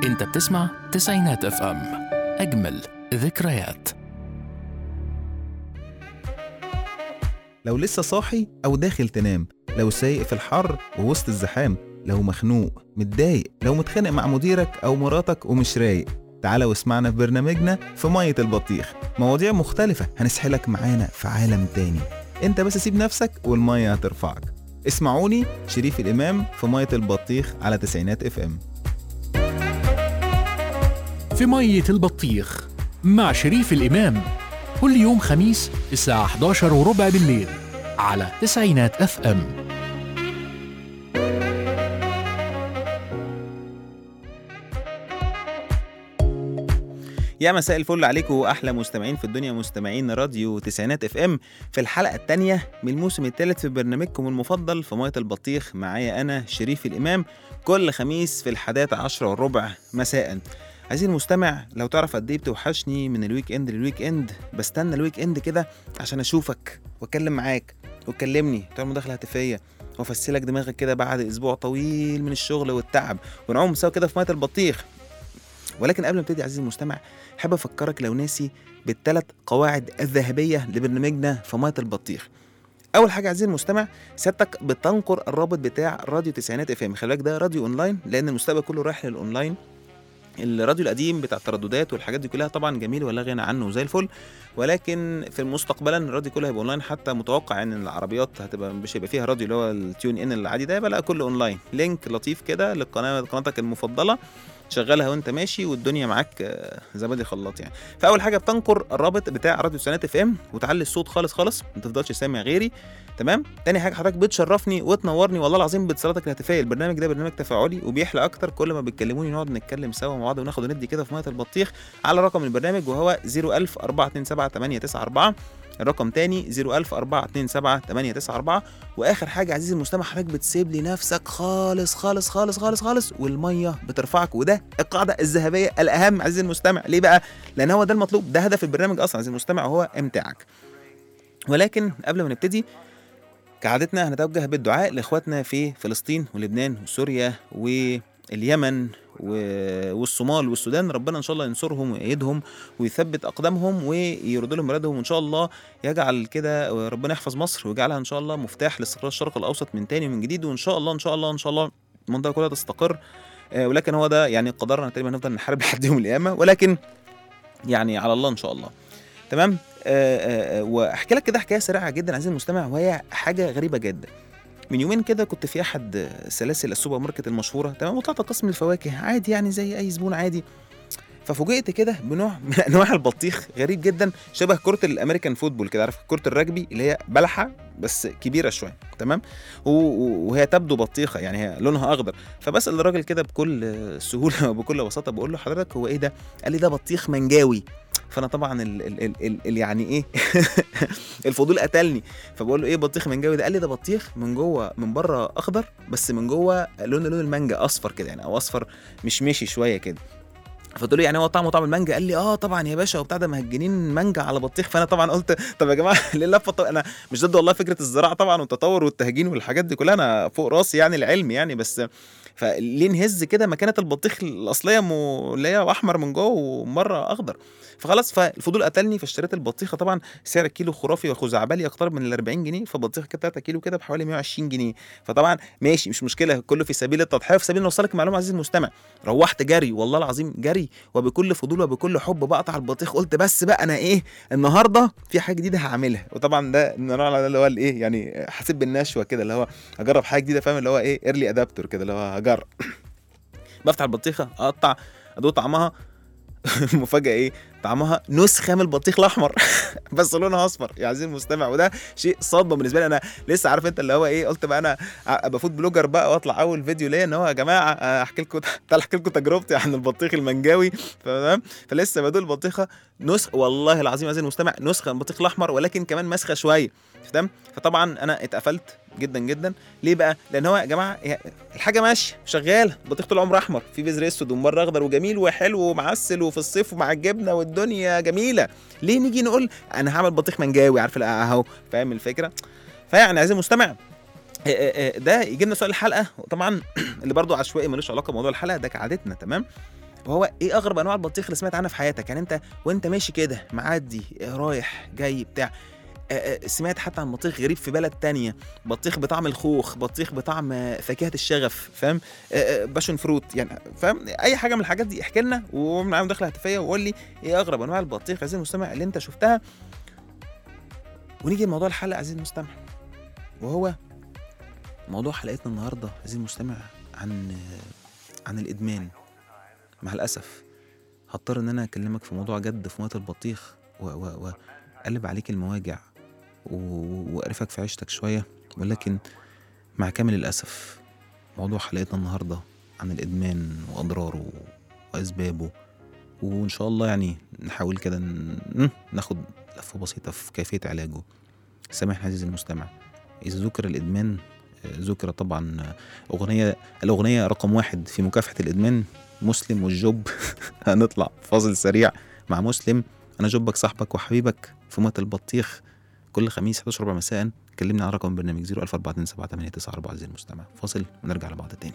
انت بتسمع تسعينات اف ام اجمل ذكريات لو لسه صاحي أو داخل تنام لو سايق في الحر ووسط الزحام لو مخنوق متضايق لو متخانق مع مديرك أو مراتك ومش رايق تعالى واسمعنا في برنامجنا في مية البطيخ مواضيع مختلفة هنسحلك معانا في عالم تاني انت بس سيب نفسك والمية هترفعك اسمعوني شريف الإمام في مية البطيخ على تسعينات اف ام في مية البطيخ مع شريف الإمام كل يوم خميس الساعة 11 وربع بالليل على تسعينات اف ام يا مساء الفل عليكم واحلى مستمعين في الدنيا مستمعين راديو تسعينات اف ام في الحلقه الثانيه من الموسم الثالث في برنامجكم المفضل في ميه البطيخ معايا انا شريف الامام كل خميس في الحادية عشرة والربع مساء عايزين المستمع لو تعرف قد ايه بتوحشني من الويك اند للويك اند بستنى الويك اند كده عشان اشوفك واتكلم معاك وتكلمني تعمل مداخله هاتفيه وافسلك دماغك كده بعد اسبوع طويل من الشغل والتعب ونعوم سوا كده في ميه البطيخ ولكن قبل ما ابتدي عزيزي المستمع احب افكرك لو ناسي بالثلاث قواعد الذهبيه لبرنامجنا في ميه البطيخ اول حاجه عزيزي المستمع سيادتك بتنقر الرابط بتاع راديو تسعينات اف ام خلي بالك ده راديو اونلاين لان المستقبل كله رايح للاونلاين الراديو القديم بتاع الترددات والحاجات دي كلها طبعا جميل ولا غنى عنه زي الفل ولكن في المستقبلا الراديو كله هيبقى اونلاين حتى متوقع ان العربيات هتبقى مش هيبقى فيها راديو اللي هو التيون ان العادي ده يبقى لا كله اونلاين لينك لطيف كده للقناه قناتك المفضله شغلها وانت ماشي والدنيا معاك آه، زبادي خلاط يعني فاول حاجه بتنقر الرابط بتاع راديو سنات اف ام وتعلي الصوت خالص خالص ما تفضلش سامع غيري تمام تاني حاجه حضرتك بتشرفني وتنورني والله العظيم باتصالاتك الهاتفيه البرنامج ده برنامج تفاعلي وبيحلى اكتر كل ما بتكلموني نقعد نتكلم سوا مع بعض وناخد وندي كده في ميه البطيخ على رقم البرنامج وهو 01000 427 894 الرقم تاني 01000 427 894 واخر حاجه عزيزي المستمع حضرتك بتسيب لي نفسك خالص خالص خالص خالص خالص والميه بترفعك وده القاعده الذهبيه الاهم عزيزي المستمع ليه بقى لان هو ده المطلوب ده هدف البرنامج اصلا عزيزي المستمع وهو امتاعك ولكن قبل ما نبتدي كعادتنا هنتوجه بالدعاء لاخواتنا في فلسطين ولبنان وسوريا واليمن و- والصومال والسودان ربنا ان شاء الله ينصرهم ويأيدهم ويثبت اقدامهم ويرد لهم بلادهم وان شاء الله يجعل كده ربنا يحفظ مصر ويجعلها ان شاء الله مفتاح لاستقرار الشرق الاوسط من تاني ومن جديد وان شاء الله ان شاء الله ان شاء الله المنطقه كلها تستقر آه، ولكن هو ده يعني قدرنا تقريبا نفضل نحارب لحد يوم القيامه ولكن يعني على الله ان شاء الله تمام آه، آه، آه، واحكي لك كده حكايه سريعه جدا عزيزي المستمع وهي حاجه غريبه جدا من يومين كده كنت في احد سلاسل السوبر ماركت المشهوره تمام وطلعت قسم الفواكه عادي يعني زي اي زبون عادي ففوجئت كده بنوع من انواع البطيخ غريب جدا شبه كره الامريكان فوتبول كده عارف كره الرجبي اللي هي بلحه بس كبيره شويه تمام و- و- وهي تبدو بطيخه يعني هي لونها اخضر فبسال الراجل كده بكل سهوله وبكل بساطه بقول له حضرتك هو ايه ده قال لي ده بطيخ منجاوي فانا طبعا ال ال ال ال ال يعني ايه الفضول قتلني فبقول له ايه بطيخ منجاوي ده قال لي ده بطيخ من جوه من بره اخضر بس من جوه لون لون المانجا اصفر كده يعني او اصفر مشمشي شويه كده فقلت له يعني هو طعمه طعم المانجا قال لي اه طبعا يا باشا وبتاع ده مهجنين مانجا على بطيخ فانا طبعا قلت طب يا جماعه ليه اللفه طب انا مش ضد والله فكره الزراعه طبعا والتطور والتهجين والحاجات دي كلها انا فوق راسي يعني العلم يعني بس فليه نهز كده مكانه البطيخ الاصليه مو... اللي هي احمر من جوه ومره اخضر فخلاص فالفضول قتلني فاشتريت البطيخه طبعا سعر الكيلو خرافي وخزعبلي يقترب من ال 40 جنيه فبطيخه كده 3 كيلو كده بحوالي 120 جنيه فطبعا ماشي مش مشكله كله في سبيل التضحيه وفي سبيل نوصلك معلومه عزيزي المستمع روحت جري والله العظيم جري وبكل فضول وبكل حب بقطع البطيخ قلت بس بقى انا ايه النهارده في حاجه جديده هعملها وطبعا ده النوع ده اللي هو الايه يعني حسيت بالنشوه كده اللي هو اجرب حاجه جديده فاهم اللي هو ايه ايرلي ادابتور كده اللي هو هجرب بفتح البطيخه اقطع ادوق طعمها المفاجاه ايه طعمها نسخه من البطيخ الاحمر بس لونها اصفر يا عزيزي المستمع وده شيء صدمه بالنسبه لي انا لسه عارف انت اللي هو ايه قلت بقى انا ابقى فود بلوجر بقى واطلع اول فيديو ليا ان هو يا جماعه احكي لكم تعال احكي لكم تجربتي عن البطيخ المنجاوي تمام فلسه بدول البطيخه نسخه والله العظيم عزيزي المستمع نسخه من البطيخ الاحمر ولكن كمان مسخه شويه تمام فطبعا انا اتقفلت جدا جدا ليه بقى لان هو يا جماعه هي الحاجه ماشيه شغاله البطيخ طول عمره احمر في بذر اسود ومره اخضر وجميل وحلو ومعسل وفي الصيف ومع الجبنه والدنيا جميله ليه نيجي نقول انا هعمل بطيخ منجاوي عارف لا اهو فاهم الفكره فيعني عايز المستمع آه، آه، آه، ده يجي لنا سؤال الحلقه طبعا اللي برضو عشوائي ملوش علاقه بموضوع الحلقه ده كعادتنا تمام وهو ايه اغرب انواع البطيخ اللي سمعت عنها في حياتك يعني انت وانت ماشي كده معدي آه، رايح جاي بتاع آه، آه، سمعت حتى عن بطيخ غريب في بلد تانية بطيخ بطعم الخوخ بطيخ بطعم آه، فاكهة الشغف فاهم آه، آه، باشون فروت يعني فاهم اي حاجة من الحاجات دي احكي لنا ومعايا مداخلة هاتفية وقول لي ايه اغرب انواع البطيخ عزيزي المستمع اللي انت شفتها ونيجي لموضوع الحلقة عزيزي المستمع وهو موضوع حلقتنا النهاردة عزيزي المستمع عن آه، عن الادمان مع الاسف هضطر ان انا اكلمك في موضوع جد في مويه البطيخ و- و- واقلب عليك المواجع و- واقرفك في عيشتك شويه ولكن مع كامل الاسف موضوع حلقتنا النهارده عن الادمان واضراره واسبابه وان شاء الله يعني نحاول كده ن- ناخد لفه بسيطه في كيفيه علاجه سامحني عزيزي المستمع اذا ذكر الادمان آه، ذكر طبعا آه، اغنيه الاغنيه رقم واحد في مكافحه الادمان مسلم والجوب هنطلع فاصل سريع مع مسلم انا جوبك صاحبك وحبيبك في موت البطيخ كل خميس 11 ربع مساء كلمني على رقم برنامج 014278994 عزيزي المستمع فاصل ونرجع لبعض تاني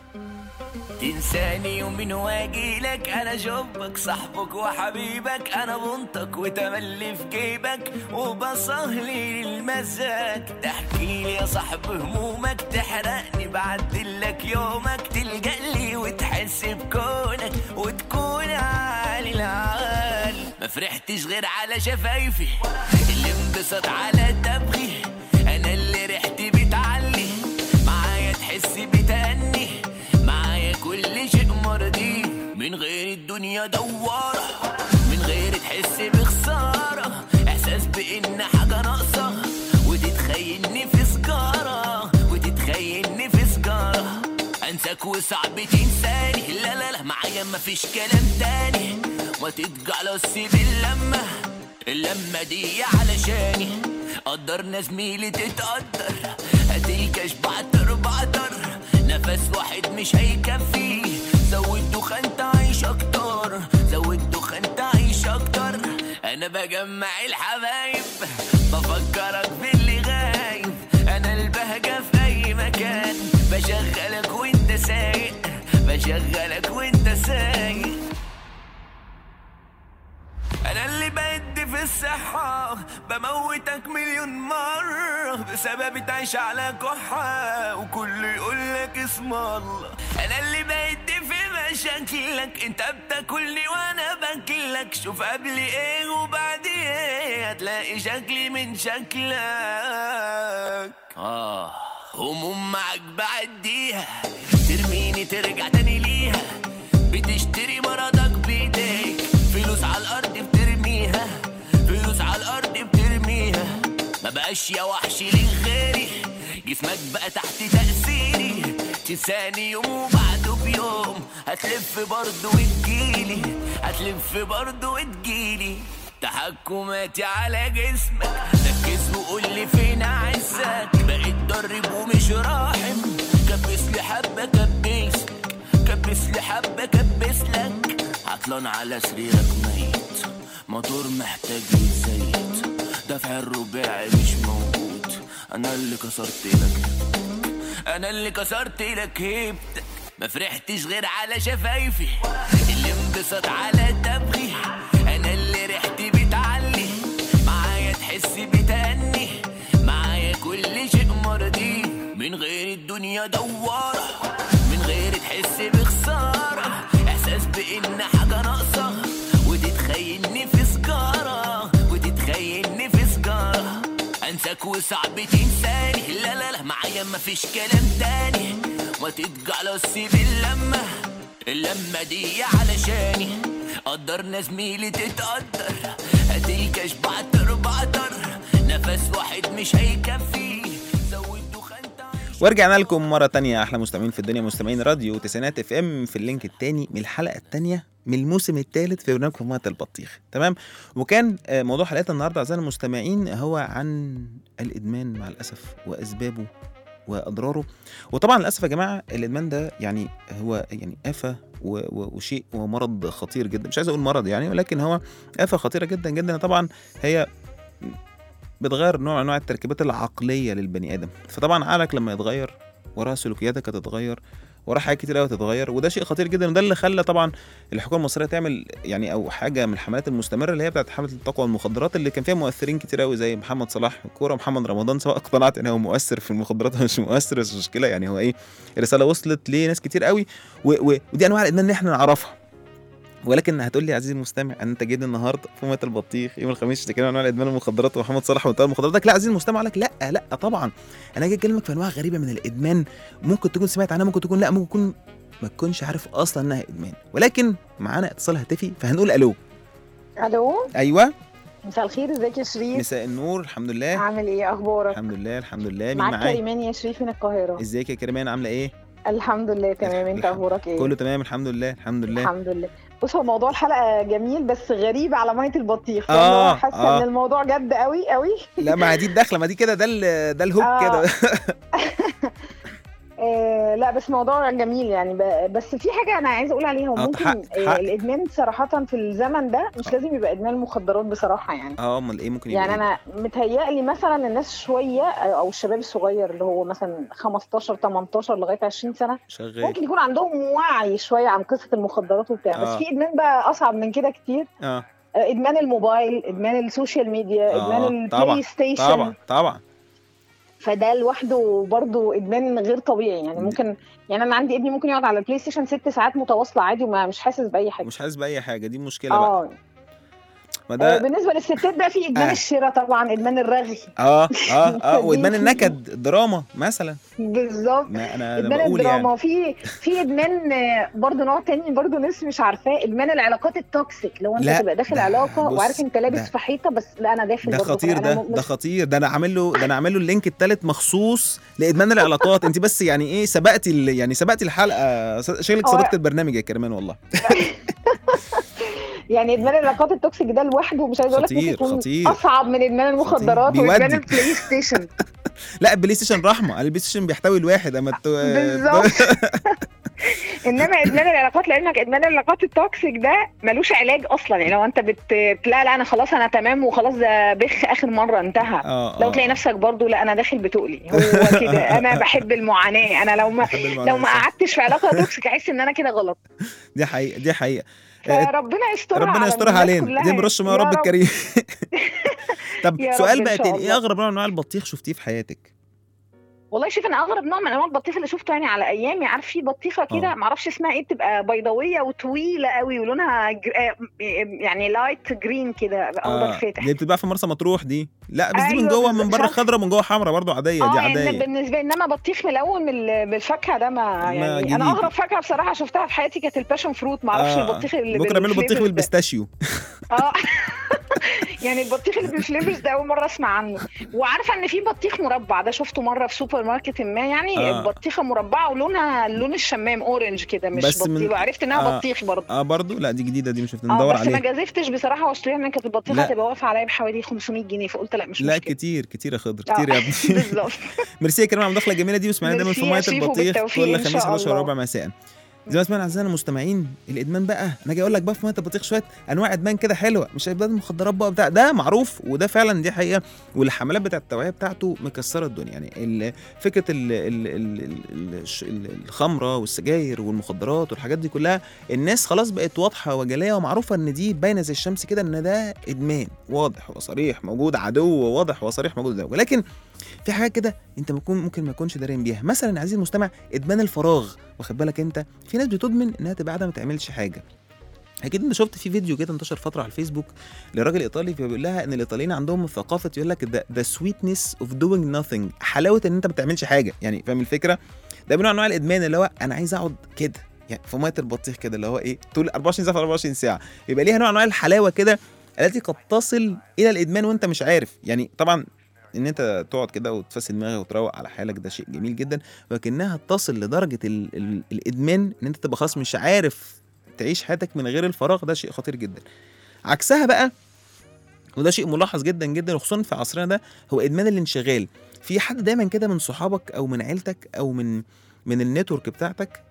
تنساني ومن واجيلك انا جوبك صاحبك وحبيبك انا بنطك وتملي في جيبك وبصهلي للمزاج تحكي لي يا صاحب همومك تحرقني بعدلك يومك تلجأ لي وتحس بكونك وتكون عالي العال ما فرحتش غير على شفايفي اللي انبسط على دمغي انا اللي ريحتي بتعلي معايا تحس بتأني معايا كل شيء مرضي من غير الدنيا دوارة من غير تحس بخسارة احساس بان حاجة ناقصة وتتخيلني في سجارة وتتخيلني في سجارة انساك وصعب تنساني لا لا لا معايا مفيش كلام تاني ما تتجعلص باللمة اللمة دي علشاني قدرنا زميلي تتقدر هتيجي بعتر بعتر نفس واحد مش هيكفي زود دخان تعيش اكتر زود دخان تعيش اكتر انا بجمع الحبايب بفكرك باللي غايب انا البهجة في اي مكان بشغلك وانت سايق بشغلك وانت سايق انا اللي بدي في الصحة بموتك مليون مرة بسبب تعيش على كحة وكل يقولك اسم الله انا اللي بدي في مشاكلك انت بتاكلني وانا باكلك شوف قبل ايه وبعد ايه هتلاقي شكلي من شكلك اه هموم معاك بعديها ترميني ترجع تاني ليها بتشتري مرضك بايديك فلوس على الارض بترميها فلوس على الارض بترميها ما بقاش يا وحش ليك غيري جسمك بقى تحت تأثيري تنساني يوم وبعده بيوم هتلف برضه وتجيلي هتلف برضه وتجيلي تحكماتي على جسمك ركز وقول لي فين عزك بقيت درب ومش راحم كبس لي حبه كبس كبس لي حبه كبس لك عطلان على سريرك ميت موتور محتاج يتزيت دفع الرباعي مش موجود انا اللي كسرت لك انا اللي كسرت لك هيبتك ما فرحتش غير على شفايفي اللي انبسط على دمغي انا اللي ريحتي بتعلي معايا تحس بتأني معايا كل شيء مرضي من غير الدنيا دوارة من غير تحس بخسارة احساس بان حاجة ناقصة وتتخيلني في سجارة وتتخيلني في سجارة انساك وصعب تنساني لا لا لا معايا مفيش كلام تاني ما تتجعلص باللمة اللمة دي علشاني قدرنا زميلي تتقدر هتيجي بعتر بعتر نفس واحد مش هيكفي زود دخان تعيش ورجعنا لكم مرة تانية أحلى مستمعين في الدنيا مستمعين راديو تسعينات اف ام في اللينك التاني من الحلقة التانية من الموسم الثالث في برنامج مية البطيخ تمام وكان آه، موضوع حلقتنا النهاردة أعزائي المستمعين هو عن الإدمان مع الأسف وأسبابه وأضراره وطبعا للأسف يا جماعة الإدمان ده يعني هو يعني آفة و- و- وشيء ومرض خطير جدا مش عايز أقول مرض يعني ولكن هو آفة خطيرة جدا جدا طبعا هي بتغير نوع من انواع التركيبات العقليه للبني ادم فطبعا عقلك لما يتغير وراه سلوكياتك هتتغير وراه حاجات كتير قوي تتغير وده شيء خطير جدا وده اللي خلى طبعا الحكومه المصريه تعمل يعني او حاجه من الحملات المستمره اللي هي بتاعت حمله التقوى المخدرات اللي كان فيها مؤثرين كتير قوي زي محمد صلاح الكوره محمد رمضان سواء اقتنعت ان هو مؤثر في المخدرات او مش مؤثر بس مش مشكله يعني هو ايه الرساله وصلت لناس كتير قوي و... و... ودي انواع الادمان اللي احنا نعرفها ولكن هتقول لي يا عزيزي المستمع انت جيت النهارده في ميه البطيخ يوم الخميس اشتكينا عن انواع الادمان المخدرات ومحمد صلاح وانتهى المخدرات لا عزيزي المستمع اقول لك لا لا طبعا انا جاي اكلمك في انواع غريبه من الادمان ممكن تكون سمعت عنها ممكن تكون لا ممكن تكون ما تكونش عارف اصلا انها ادمان ولكن معانا اتصال هاتفي فهنقول الو الو ايوه مساء الخير ازيك يا شريف مساء النور الحمد لله عامل ايه اخبارك الحمد لله الحمد لله مين معاك معايا كريمان يا شريف من القاهره ازيك يا كريمان عامله ايه الحمد لله تمام انت الحمد- اخبارك ايه كله تمام الحمد لله الحمد لله الحمد لله بص هو موضوع الحلقه جميل بس غريب على ميه البطيخ آه، يعني هو حاسه آه. ان الموضوع جد قوي قوي لا ما دي الدخله ما دي كده ده ال- ده الهوك آه. كده آه لا بس موضوع جميل يعني ب- بس في حاجه انا عايزه اقول عليها آه، ممكن حق- آه حق. الادمان صراحه في الزمن ده مش لازم يبقى ادمان مخدرات بصراحه يعني اه امال ايه ممكن يبقى يعني إيه؟ انا متهيألي مثلا الناس شويه او الشباب الصغير اللي هو مثلا 15 18 لغايه 20 سنه شغال ممكن يكون عندهم وعي شويه عن قصه المخدرات وبتاع آه. بس في ادمان بقى اصعب من كده كتير اه آه، ادمان الموبايل ادمان السوشيال ميديا آه، ادمان طبعا، البلاي ستيشن طبعا طبعا فده لوحده برضو ادمان غير طبيعي يعني ممكن يعني انا عندي ابني ممكن يقعد على البلاي ستيشن ست ساعات متواصله عادي وما مش حاسس باي حاجه مش حاسس باي حاجه دي مشكله بقى اه ما آه، ده بالنسبه للستات بقى في ادمان آه. الشراء طبعا ادمان الرغي اه اه اه دي وادمان في- النكد الدراما مثلا بالظبط ما انا ادمان بقول الدراما يعني وفي في ادمان آه، برضه نوع تاني برضه ناس مش عارفاه ادمان العلاقات التوكسيك لو انت لا، تبقى داخل ده- علاقه بص، وعارف انت لابس ده- في حيطه بس لا انا داخل ده برضه خطير أنا ده م- ده خطير ده انا عامل له ده انا عامل له اللينك الثالث مخصوص لادمان العلاقات انت بس يعني ايه سبقتي ال- يعني سبقتي الحلقه س- شكلك هو- صديقه البرنامج يا كريمان والله يعني ادمان العلاقات التوكسيك ده لوحده مش عايز اقول لك خطير، ممكن يكون خطير. اصعب من ادمان المخدرات بيودي. وادمان البلاي ستيشن لا البلاي ستيشن رحمه البلاي ستيشن بيحتوي الواحد اما ت... بالظبط انما ادمان العلاقات لعلمك ادمان العلاقات التوكسيك ده ملوش علاج اصلا يعني لو انت بت لا لا انا خلاص انا تمام وخلاص ده بخ اخر مره انتهى اه لو آه. تلاقي نفسك برضو لا انا داخل بتقلي هو كده انا بحب المعاناه انا لو ما بحب المعاناة، لو ما صح. قعدتش في علاقه توكسيك احس ان انا كده غلط دي حقيقه دي حقيقه آه، فربنا يسترها ربنا على يسترها الناس علينا كلها. زي ما رش ميه يا رب رب. الكريم طب يا رب سؤال إن بقى شاء تاني ايه الله. اغرب نوع من انواع البطيخ شفتيه في حياتك والله شوف انا اغرب نوع من انواع البطيخ اللي شفته يعني على ايامي عارف في بطيخه كده آه. معرفش اسمها ايه بتبقى بيضاويه وطويله قوي ولونها جر... آه، يعني لايت جرين كده اخضر فاتح اللي بتتباع في مرسى مطروح دي لا بس دي من أيوة جوه بالظبط. من بره مش عارفة. خضرا من جوه حمرا برضو عاديه دي اه يعني عاديه بالنسبه لي انما بطيخ ملون بال- بالفاكهه ده ما يعني جديد. انا اغرب فاكهه بصراحه شفتها في حياتي كانت الباشن فروت ما اعرفش آه. البطيخ اللي بكره يعملوا بطيخ بالفليفرز ده. بالبيستاشيو اه يعني البطيخ اللي بالفليفرز ده اول مره اسمع عنه وعارفه ان في بطيخ مربع ده شفته مره في سوبر ماركت ما يعني آه. بطيخه مربعه ولونها لون الشمام اورنج كده مش بس من- بطيخ وعرفت انها آه. بطيخ برضه اه برضو لا دي جديده دي مش شفت اه ندور بس ما عليها جازفتش بصراحه واشتريها لان كانت البطيخه لا. هتبقى واقفه عليا بحوالي 500 جنيه فقلت لا مش لا مشكله كتير كتير يا خضر آه. كتير يا ابني بالظبط ميرسي يا كريم على المداخله الجميله دي واسمعنا دايما في ميرسي يا ميه شريف البطيخ وبالتوفيق كل إن خميس شاء 11 الله. ربع مساء زي ما سمعنا اعزائنا المستمعين الادمان بقى انا جاي اقول لك بقى في ميه البطيخ شويه انواع ادمان كده حلوه مش ادمان مخدرات بقى بتاع ده معروف وده فعلا دي حقيقه والحملات بتاعت التوعيه بتاعته مكسره الدنيا يعني ال- فكره ال ال ال ال الش- ال- الخمره والسجاير والمخدرات والحاجات دي كلها الناس خلاص بقت واضحه وجليه ومعروفه ان دي باينه زي الشمس كده ان ده ادمان واضح وصريح موجود عدو واضح وصريح موجود ده ولكن في حاجات كده انت ممكن ممكن ما تكونش دارين بيها مثلا عزيزي المستمع ادمان الفراغ واخد بالك انت في ناس بتدمن انها تبقى قاعده ما تعملش حاجه اكيد انت شفت في فيديو كده انتشر فتره على الفيسبوك لراجل ايطالي بيقول لها ان الايطاليين عندهم ثقافه يقول لك ذا سويتنس اوف دوينج nothing حلاوه ان انت ما بتعملش حاجه يعني فاهم الفكره ده من نوع انواع الادمان اللي هو انا عايز اقعد كده يعني في ميه البطيخ كده اللي هو ايه طول 24 ساعه في 24 ساعه يبقى ليها نوع من انواع الحلاوه كده التي قد تصل الى الادمان وانت مش عارف يعني طبعا ان انت تقعد كده وتفسد دماغك وتروق على حالك ده شيء جميل جدا ولكنها تصل لدرجه ال ال الادمان ان انت تبقى خلاص مش عارف تعيش حياتك من غير الفراغ ده شيء خطير جدا عكسها بقى وده شيء ملاحظ جدا جدا وخصوصا في عصرنا ده هو ادمان الانشغال في حد دايما كده من صحابك او من عيلتك او من من النتورك بتاعتك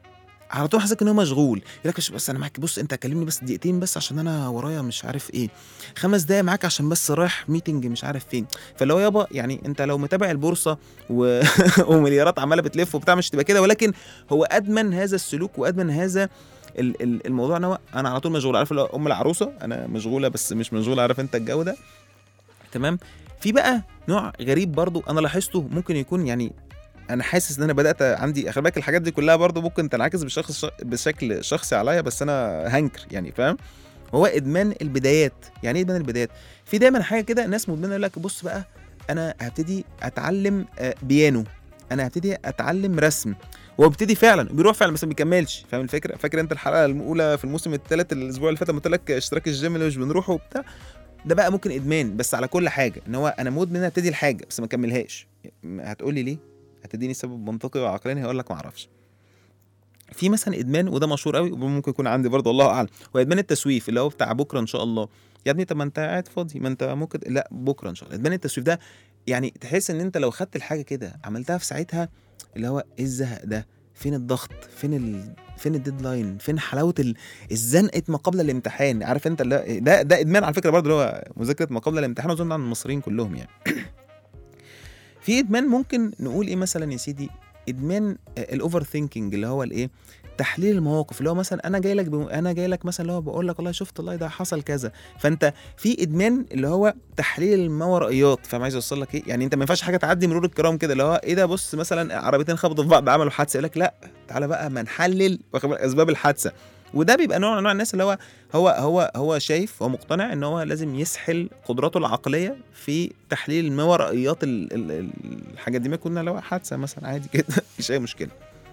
على طول حاسسك ان هو مشغول يقول لك بس, بس انا معاك بص انت كلمني بس دقيقتين بس عشان انا ورايا مش عارف ايه خمس دقايق معاك عشان بس رايح ميتنج مش عارف فين فاللي هو يابا يعني انت لو متابع البورصه و... ومليارات عماله بتلف وبتاع مش تبقى كده ولكن هو ادمن هذا السلوك وادمن هذا ال- ال- الموضوع ان هو انا على طول مشغول عارف اللي هو ام العروسه انا مشغوله بس مش مشغوله عارف انت الجو ده تمام في بقى نوع غريب برضو انا لاحظته ممكن يكون يعني انا حاسس ان انا بدات عندي خلي بالك الحاجات دي كلها برضو ممكن تنعكس بشخص بشكل شخصي عليا بس انا هنكر يعني فاهم هو ادمان البدايات يعني ايه ادمان البدايات في دايما حاجه كده ناس مدمنه يقول لك بص بقى انا هبتدي اتعلم آه، بيانو انا هبتدي اتعلم رسم هو بيبتدي فعلا بيروح فعلا بس ما بيكملش فاهم الفكره فاكر انت الحلقه الاولى في الموسم الثالث الاسبوع اللي فات لما قلت لك اشتراك الجيم اللي مش بنروحه وبتاع ده بقى ممكن ادمان بس على كل حاجه ان هو انا مدمن ابتدي الحاجه بس ما اكملهاش هتقول لي ليه هتديني سبب منطقي وعقلاني هقول لك ما اعرفش في مثلا ادمان وده مشهور قوي وممكن يكون عندي برضه الله اعلم هو ادمان التسويف اللي هو بتاع بكره ان شاء الله يا ابني طب ما انت قاعد فاضي ما انت ممكن لا بكره ان شاء الله ادمان التسويف ده يعني تحس ان انت لو خدت الحاجه كده عملتها في ساعتها اللي هو ايه الزهق ده فين الضغط فين ال... فين الديدلاين فين حلاوه ال... الزنقه ما قبل الامتحان عارف انت اللي... ده ده ادمان على فكره برضه اللي هو مذاكره ما قبل الامتحان اظن عن المصريين كلهم يعني في ادمان ممكن نقول ايه مثلا يا سيدي ادمان الاوفر ثينكينج اللي هو الايه تحليل المواقف اللي هو مثلا انا جاي لك بم... انا جاي لك مثلا اللي هو بقول لك والله شفت والله ده حصل كذا فانت في ادمان اللي هو تحليل الماورائيات فاهم عايز اوصل لك ايه يعني انت ما ينفعش حاجه تعدي مرور الكرام كده اللي هو ايه ده بص مثلا عربيتين خبطوا في بعض عملوا حادثه يقول لك لا تعالى بقى ما نحلل واخد بالك اسباب الحادثه وده بيبقى نوع من انواع الناس اللي هو هو هو هو شايف هو مقتنع ان هو لازم يسحل قدراته العقليه في تحليل الماورائيات ال- ال- ال- الحاجات دي ما كنا لو حادثه مثلا عادي كده مفيش اي مشكله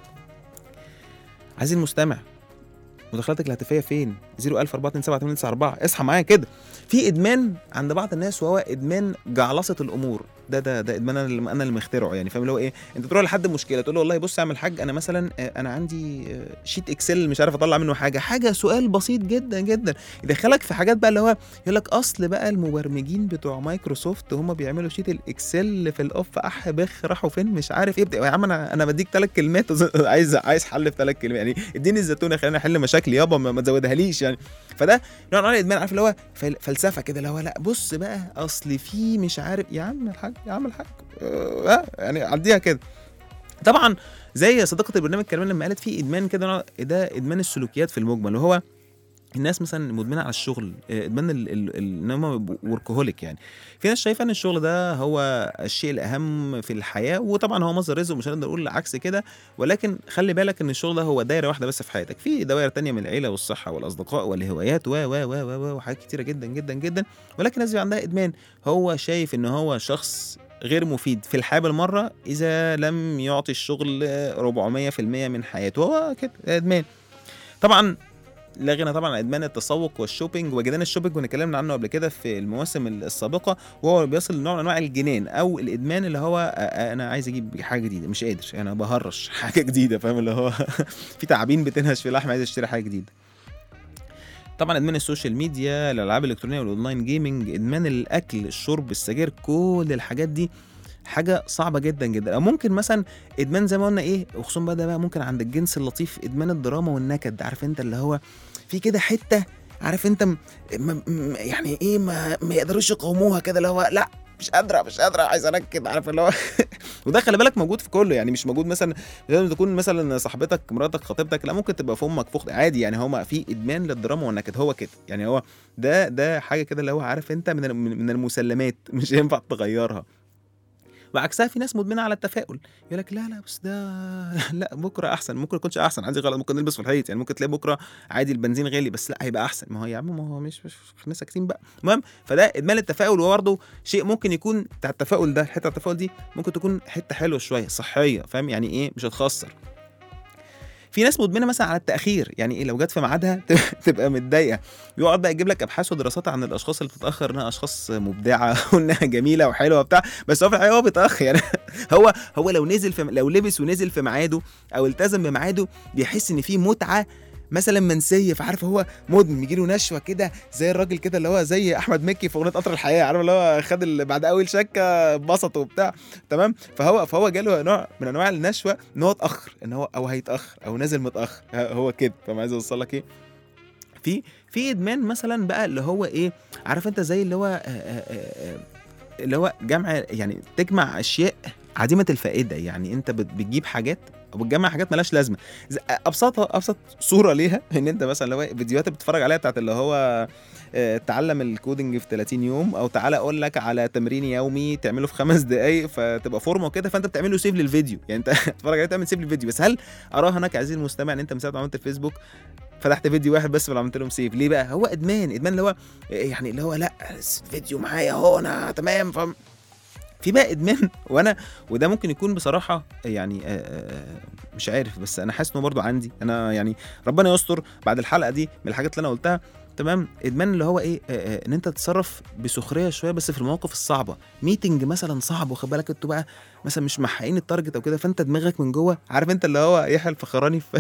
عايز المستمع مداخلاتك الهاتفيه فين 014278994 اصحى معايا كده في ادمان عند بعض الناس وهو ادمان جعلصه الامور ده ده ده ادمان انا اللي انا اللي مخترعه يعني فاهم اللي هو ايه انت تروح لحد مشكله تقول له والله بص يا عم الحاج انا مثلا آه، انا عندي آه، شيت اكسل مش عارف اطلع منه حاجه حاجه سؤال بسيط جدا جدا يدخلك في حاجات بقى اللي هو يقول لك اصل بقى المبرمجين بتوع مايكروسوفت هم بيعملوا شيت الاكسل في الاوف اح بخ راحوا فين مش عارف ايه يا عم انا انا بديك ثلاث كلمات عايز عايز حل في ثلاث كلمات يعني اديني الزتونه خليني احل مشاكلي يابا ما ما تزودهاليش يعني فده نوع من انواع الادمان عارف اللي هو فل- فلسفه كده اللي هو لا بص بقى اصل في مش عارف يا عم الحاج يا عم الحاج آه يعني عديها كده طبعا زي صديقه البرنامج كمان لما قالت في ادمان كده نوع- ده ادمان السلوكيات في المجمل وهو الناس مثلا مدمنه على الشغل آه، ادمان ال- ال- ال- ان هم وركهوليك يعني في ناس شايفه ان الشغل ده هو الشيء الاهم في الحياه وطبعا هو مصدر رزق ومش هنقدر نقول عكس كده ولكن خلي بالك ان الشغل ده هو دايره واحده بس في حياتك في دوائر تانية من العيله والصحه والاصدقاء والهوايات و و و و و وحاجات كتيره جدا جدا جدا ولكن الناس بيبقى عندها ادمان هو شايف ان هو شخص غير مفيد في الحياه بالمره اذا لم يعطي الشغل 400% من حياته هو كده ادمان طبعا لا غنى طبعا عن ادمان التسوق والشوبينج وجدان الشوبينج كنا اتكلمنا عنه قبل كده في المواسم السابقه وهو بيصل لنوع من انواع الجنان او الادمان اللي هو آه، آه، انا عايز اجيب حاجه جديده مش قادر انا بهرش حاجه جديده فاهم اللي هو في تعابين بتنهش في لحم عايز اشتري حاجه جديده طبعا ادمان السوشيال ميديا الالعاب الالكترونيه والاونلاين جيمنج ادمان الاكل الشرب السجاير كل الحاجات دي حاجه صعبه جدا جدا او ممكن مثلا ادمان زي ما قلنا ايه وخصوصا بقى ده بقى ممكن عند الجنس اللطيف ادمان الدراما والنكد عارف انت اللي هو في كده حته عارف انت م... م... م... يعني ايه ما, ما يقدروش يقاوموها كده اللي هو لا مش قادره مش قادره عايز انكد عارف اللي هو وده خلي بالك موجود في كله يعني مش موجود مثلا لازم تكون مثلا صاحبتك مراتك خطيبتك لا ممكن تبقى في امك في اخت عادي يعني هو في ادمان للدراما والنكد هو كده يعني هو ده ده حاجه كده اللي هو عارف انت من ال- من المسلمات مش هينفع تغيرها وعكسها في ناس مدمنه على التفاؤل يقول لك لا لا بس ده لا بكره احسن ممكن يكونش احسن عادي غلط ممكن نلبس في الحيط يعني ممكن تلاقي بكره عادي البنزين غالي بس لا هيبقى احسن ما هو يا عم ما هو مش مش خلينا ساكتين بقى المهم فده ادمان التفاؤل وهو برضه شيء ممكن يكون بتاع التفاؤل ده حته التفاؤل دي ممكن تكون حته حلوه شويه صحيه فاهم يعني ايه مش هتخسر في ناس مدمنه مثلا على التاخير يعني ايه لو جت في ميعادها تبقى متضايقه يقعد بقى يجيب لك ابحاث ودراسات عن الاشخاص اللي بتتاخر انها اشخاص مبدعه وانها جميله وحلوه وبتاع بس هو في الحقيقه هو بيتاخر يعني هو هو لو نزل في لو لبس ونزل في ميعاده او التزم بميعاده بيحس ان في متعه مثلا منسيه فعارف هو مدمن بيجي له نشوه كده زي الراجل كده اللي هو زي احمد مكي في اغنيه قطر الحياه عارف اللي هو خد ال- بعد اول شكه اتبسط وبتاع تمام فهو فهو جاله نوع من انواع النشوه ان هو اتاخر ان هو او هيتاخر او نازل متاخر ه- هو كده فاهم عايز اوصل لك ايه في في ادمان مثلا بقى اللي هو ايه عارف انت زي اللي هو آه، آه، آه، اللي هو جمع يعني تجمع اشياء عديمه الفائده يعني انت بت- بتجيب حاجات او بتجمع حاجات ملهاش لازمه ز- ابسطها ابسط صوره ليها ان انت مثلا اللي هو فيديوهات بتتفرج عليها بتاعت اللي هو آه، تعلم الكودنج في 30 يوم او تعالى اقول لك على تمرين يومي تعمله في خمس دقائق فتبقى فورمه وكده فانت بتعمل له سيف للفيديو يعني انت تتفرج عليه تعمل سيف للفيديو بس هل اراهنك عزيزي المستمع ان انت من ساعه ما عملت الفيسبوك فتحت فيديو واحد بس ولا عملت لهم سيف ليه بقى هو ادمان ادمان اللي هو يعني اللي هو لا فيديو معايا اهو انا تمام فاهم في بقى ادمان وانا وده ممكن يكون بصراحه يعني آه، آه، مش عارف بس انا حاسس انه برضو عندي انا يعني ربنا يستر بعد الحلقه دي من الحاجات اللي انا قلتها تمام ادمان اللي هو ايه آه، آه، ان انت تتصرف بسخريه شويه بس في المواقف الصعبه ميتنج مثلا صعب واخد بالك انتوا بقى مثلا مش محققين التارجت او كده فانت دماغك من جوه عارف انت اللي هو يحيى الفخراني في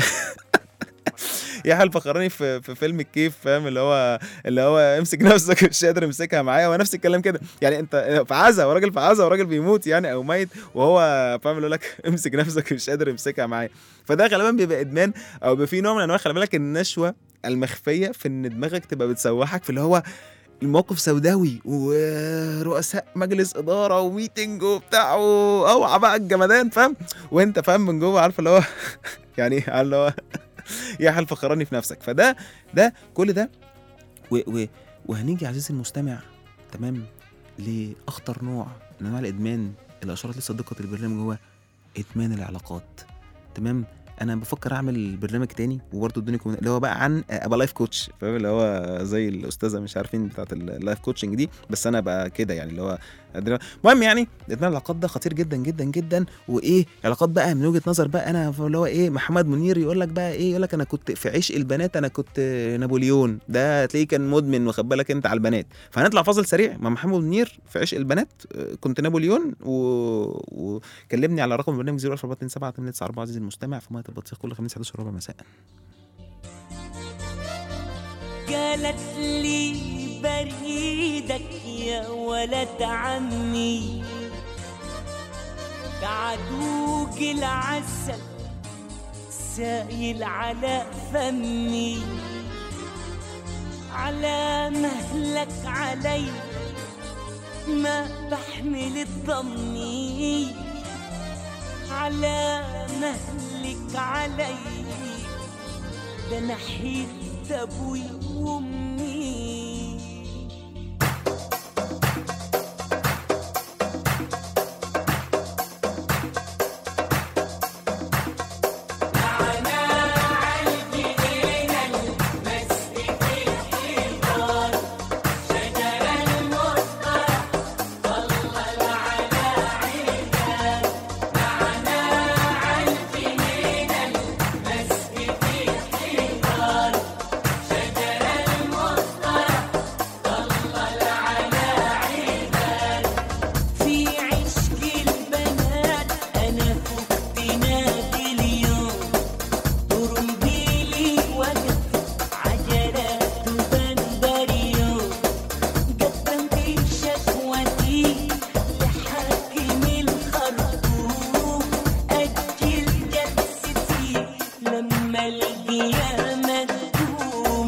يحيى الفخراني في, في فيلم الكيف فاهم اللي هو اللي هو امسك نفسك مش قادر امسكها معايا هو نفس الكلام كده يعني انت في عزا وراجل في عزا وراجل بيموت يعني او ميت وهو فاهم اللي يقول لك امسك نفسك مش قادر امسكها معايا فده غالبا بيبقى ادمان او بيبقى في نوع من انواع خلي بالك النشوه المخفيه في ان دماغك تبقى بتسوحك في اللي هو الموقف سوداوي ورؤساء مجلس اداره وميتنج وبتاع اوعى بقى الجمدان فاهم وانت فاهم من جوه عارف اللي هو يعني عارف اللي هو يحيى الفخراني في نفسك فده ده كل ده و و وهنيجي عزيزي المستمع تمام لاخطر نوع من انواع الادمان اللي اشارت ليه صديقه البرنامج هو ادمان العلاقات تمام انا بفكر اعمل برنامج تاني وبرضه ادوني كومنت اللي هو بقى عن ابقى لايف كوتش فاهم اللي هو زي الاستاذه مش عارفين بتاعت اللايف كوتشنج دي بس انا بقى كده يعني اللي هو المهم يعني ادمان العلاقات ده خطير جدا جدا جدا وايه علاقات بقى من وجهه نظر بقى انا اللي هو ايه محمد منير يقول لك بقى ايه يقول لك انا كنت في عشق البنات انا كنت نابليون ده تلاقيه كان مدمن واخد بالك انت على البنات فهنطلع فاصل سريع مع محمد منير في عشق البنات آه، كنت نابليون و... وكلمني على رقم البرنامج 01427 عزيزي المستمع في ميه البطيخ كل خميس 11 ربع مساء قالت لي بريدك يا ولد عمي بعدوك العسل سايل على فمي على مهلك علي ما بحمل الضمي على مهلك علي ده نحيت ابوي وامي في عشق البنات انا فقت نادي اليوم ترمبيلي وقت عجلات بندريون قدمت شكوتي لحاكم الخرطوم اجل جلستي لما القيامه تقوم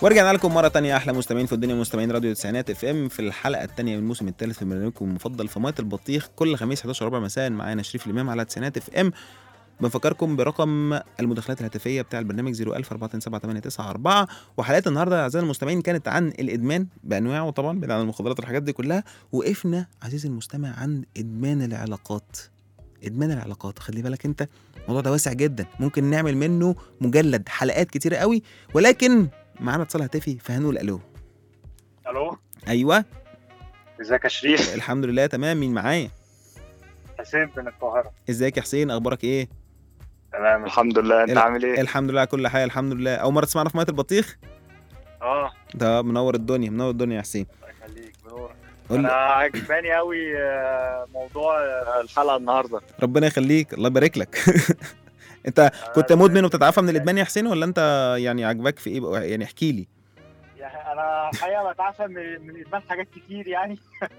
ورجعنا لكم مرة تانية أحلى مستمعين في الدنيا مستمعين راديو تسعينات اف ام في الحلقة التانية من الموسم الثالث في برنامجكم المفضل في مية البطيخ كل خميس 11 ربع مساء معانا شريف الإمام على تسعينات اف ام بنفكركم برقم المداخلات الهاتفية بتاع البرنامج 014278994 وحلقات النهاردة أعزائي المستمعين كانت عن الإدمان بأنواعه طبعا بعيد عن المخدرات والحاجات دي كلها وقفنا عزيزي المستمع عن إدمان العلاقات إدمان العلاقات خلي بالك أنت الموضوع ده واسع جدا ممكن نعمل منه مجلد حلقات كتيرة قوي ولكن معانا اتصال هاتفي فهنقول الو الو ايوه ازيك يا شريف الحمد لله تمام مين معايا حسين من القاهره ازيك يا حسين اخبارك ايه تمام الحمد لله انت ال- عامل ايه الحمد لله على كل حال الحمد لله اول مره تسمعنا في ميه البطيخ اه ده منور الدنيا منور الدنيا يا حسين الله يخليك بنورك قول انا لي عجباني قوي موضوع آه، الحلقه النهارده ربنا يخليك الله يبارك لك انت كنت مدمن وبتتعافى من الادمان يا حسين ولا انت يعني عاجباك في ايه بقى؟ يعني احكي لي يعني انا الحقيقه بتعافى من من ادمان حاجات كتير يعني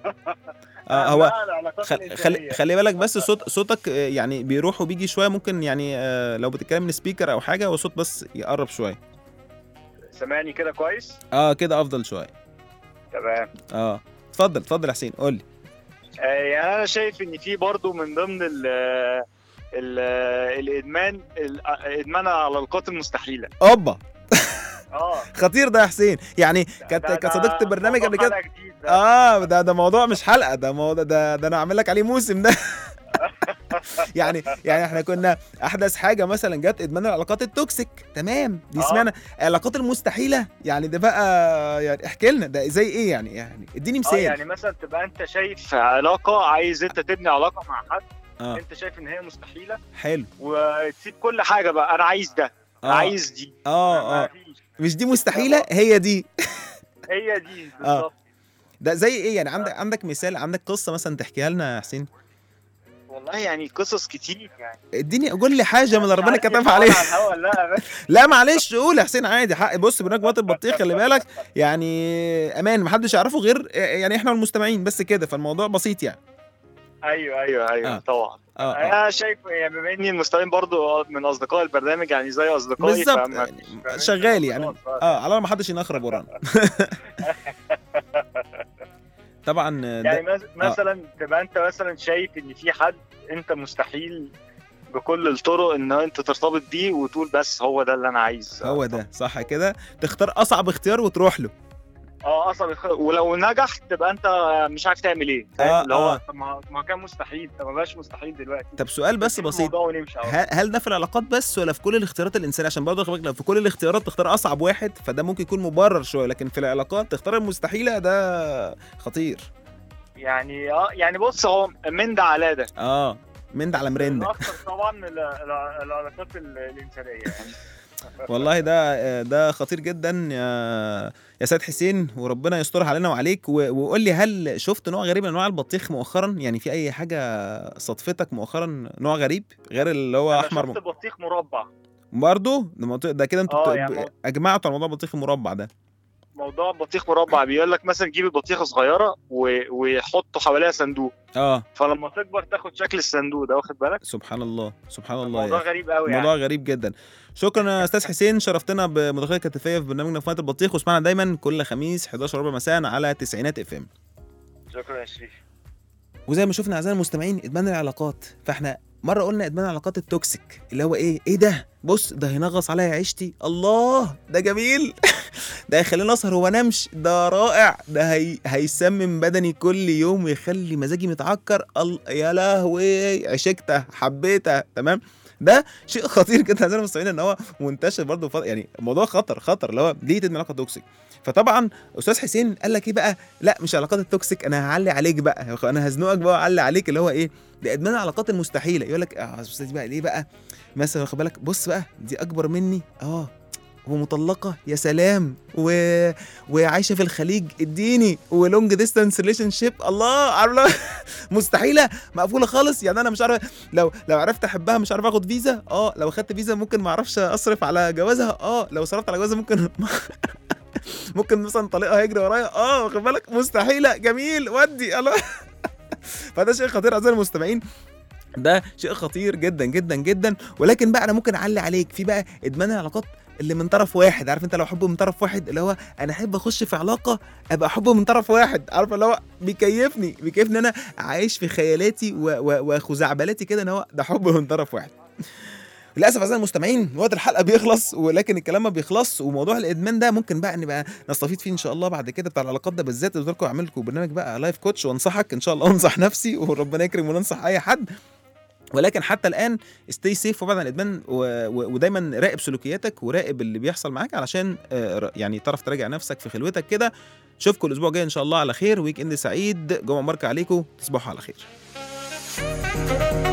اه هو أهمها العلاقات خل... الإنسانية. خلي خلي بالك بس صوت صوتك آه، يعني بيروح وبيجي شويه ممكن يعني آه، لو بتتكلم من سبيكر او حاجه هو صوت بس يقرب شويه سامعني كده كويس اه كده افضل شويه تمام اه اتفضل اتفضل يا حسين قول لي آه، يعني انا شايف ان في برضو من ضمن ال ال الادمان الادمان على العلاقات المستحيله اوبا اه خطير ده يا حسين يعني كانت ده- كانت ده صديقه البرنامج موضوع قبل كده حلقة جديد ده. اه ده ده موضوع مش حلقه ده موضوع ده ده انا اعمل لك عليه موسم ده يعني يعني احنا كنا احدث حاجه مثلا جت ادمان العلاقات التوكسيك تمام دي آه. سمعنا العلاقات المستحيله يعني ده بقى يعني احكي لنا ده زي ايه يعني يعني اديني اه مثال يعني مثلا تبقى انت شايف علاقه عايز انت تبني علاقه مع حد اه انت شايف ان هي مستحيله حلو وتسيب كل حاجه بقى انا عايز ده اه انا عايز دي اه اه مفيش. مش دي مستحيله هي دي هي دي آه. بالظبط ده زي ايه يعني عندك عندك مثال عندك قصه مثلا تحكيها لنا يا حسين والله يعني قصص كتير يعني اديني قول لي حاجه من اللي مش ربنا عارف كتبها ينفع عليها على الهوا ولا لا بس لا معلش قول يا حسين عادي حق بص برنامج وقت البطيخ خلي بالك يعني امان محدش يعرفه غير يعني احنا والمستمعين بس كده فالموضوع بسيط يعني ايوه ايوه ايوه آه. طبعا اه اه انا شايف يعني بما اني المستمعين برضو من اصدقاء البرنامج يعني زي اصدقائي بالظبط فما يعني فيش- شغال يعني خلاص بقى. اه على ما حدش ينخرب ورانا طبعا يعني ده مس- مثلا تبقى انت مثلا شايف ان في حد انت مستحيل بكل الطرق ان انت ترتبط بيه وتقول بس هو ده اللي انا عايز هو ده صح كده تختار اصعب اختيار وتروح له اه اصلا الخ- ولو نجح تبقى انت مش عارف تعمل ايه فاهم آه، اللي هو آه. طب ما ما كان مستحيل طب ما بقاش مستحيل دلوقتي طب سؤال بس نسيب بسيط الموضوع ونمشي أهو. هل هل ده في العلاقات بس ولا في كل الاختيارات الانسانيه عشان برضه خلي بالك لو في كل الاختيارات تختار اصعب واحد فده ممكن يكون مبرر شويه لكن في العلاقات تختار المستحيله ده خطير يعني اه يعني بص هو من ده على ده اه من ده على مرنده الاكثر طبعا ال- ال- العلاقات ال- الانسانيه يعني والله ده ده خطير جدا يا يا سيد حسين وربنا يسترها علينا وعليك و- وقول لي هل شفت نوع غريب من انواع البطيخ مؤخرا يعني في اي حاجه صدفتك مؤخرا نوع غريب غير اللي هو انا احمر شفت م... بطيخ مربع برضه ده, موضوع- ده كده انتوا آه، بت- يعني ب- اجمعتوا على موضوع البطيخ المربع ده موضوع بطيخ مربع بيقول لك مثلا جيب البطيخه صغيره و... ويحطوا حواليها صندوق اه فلما تكبر تاخد شكل الصندوق ده واخد بالك سبحان الله سبحان الله الموضوع يا أخي. غريب قوي موضوع يعني غريب جدا شكرا يا استاذ حسين شرفتنا بمداخله كتفيه في برنامجنا في ميه البطيخ واسمعنا دايما كل خميس 11 ربع مساء على تسعينات اف ام شكرا يا شريف وزي ما شفنا اعزائي المستمعين ادمان العلاقات فاحنا مره قلنا ادمان العلاقات التوكسيك اللي هو ايه ايه ده بص ده هينغص عليا عيشتي الله ده جميل ده هيخليني اسهر وما انامش ده رائع ده هي... هيسمم بدني كل يوم ويخلي مزاجي متعكر ال... يا لهوي عشقتها حبيتها تمام ده شيء خطير جدا اعزائي المستمعين ان هو منتشر برضه ف... يعني الموضوع خطر خطر اللي هو ليه ادمان علاقه توكسيك فطبعا استاذ حسين قال لك ايه بقى لا مش علاقات التوكسيك انا هعلي عليك بقى انا هزنقك بقى واعلي عليك اللي هو ايه ده ادمان العلاقات المستحيله يقول لك اه استاذ دي بقى ليه بقى مثلا واخد بالك بص بقى دي اكبر مني اه ومطلقه يا سلام و... وعايشه في الخليج اديني ولونج ديستانس ريليشن شيب الله عارف مستحيله مقفوله خالص يعني انا مش عارف لو لو عرفت احبها مش عارف اخد فيزا اه لو اخدت فيزا ممكن ما اعرفش اصرف على جوازها اه لو صرفت على جوازها ممكن ممكن مثلا طليقها هيجري ورايا اه واخد بالك مستحيله جميل ودي الله فده شيء خطير اعزائي المستمعين ده شيء خطير جدا جدا جدا ولكن بقى انا ممكن اعلي عليك في بقى ادمان العلاقات اللي من طرف واحد عارف انت لو حب من طرف واحد اللي هو انا احب اخش في علاقه ابقى حب من طرف واحد عارف اللي هو بيكيفني بيكيفني انا عايش في خيالاتي و- و- وخزعبلاتي كده ان هو ده حب من طرف واحد للاسف اعزائي المستمعين وقت الحلقه بيخلص ولكن الكلام ما بيخلص وموضوع الادمان ده ممكن بقى نبقى نستفيد فيه ان شاء الله بعد كده بتاع العلاقات ده بالذات قلت لكم اعمل لكم برنامج بقى لايف كوتش وانصحك ان شاء الله انصح نفسي وربنا يكرم وننصح اي حد ولكن حتى الان ستي سيف وبعد عن الادمان و... و... ودايما راقب سلوكياتك وراقب اللي بيحصل معاك علشان آه، ر- يعني تعرف تراجع نفسك في خلوتك كده اشوفكم الاسبوع الجاي ان شاء الله على خير ويك اند سعيد جمعه مباركه عليكم تصبحوا على خير